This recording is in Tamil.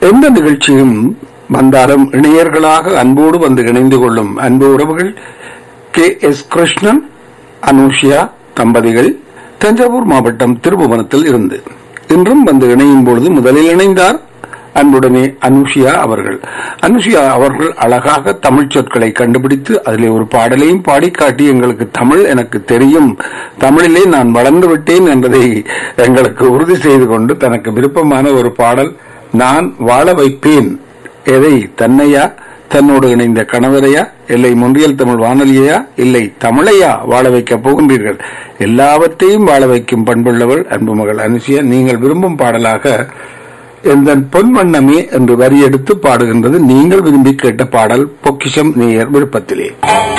எந்த நிகழ்ச்சியும் வந்தாலும் இணையர்களாக அன்போடு வந்து இணைந்து கொள்ளும் அன்பு உறவுகள் கே எஸ் கிருஷ்ணன் அனுஷியா தம்பதிகள் தஞ்சாவூர் மாவட்டம் திருபுவனத்தில் இருந்து இன்றும் வந்து இணையும் பொழுது முதலில் இணைந்தார் அன்புடனே அனுஷியா அவர்கள் அனுஷியா அவர்கள் அழகாக தமிழ் சொற்களை கண்டுபிடித்து அதிலே ஒரு பாடலையும் பாடி காட்டி எங்களுக்கு தமிழ் எனக்கு தெரியும் தமிழிலே நான் வளர்ந்து விட்டேன் என்பதை எங்களுக்கு உறுதி செய்து கொண்டு தனக்கு விருப்பமான ஒரு பாடல் நான் வாழ வைப்பேன் எதை தன்னையா தன்னோடு இணைந்த கணவரையா இல்லை முன்றியல் தமிழ் வானொலியையா இல்லை தமிழையா வாழ வைக்கப் போகின்றீர்கள் எல்லாவற்றையும் வாழ வைக்கும் பண்புள்ளவள் அன்பு மகள் அனுசியா நீங்கள் விரும்பும் பாடலாக எந்த பொன்வண்ணமே என்று வரி எடுத்து பாடுகின்றது நீங்கள் விரும்பி கேட்ட பாடல் பொக்கிஷம் நேயர் விருப்பத்திலே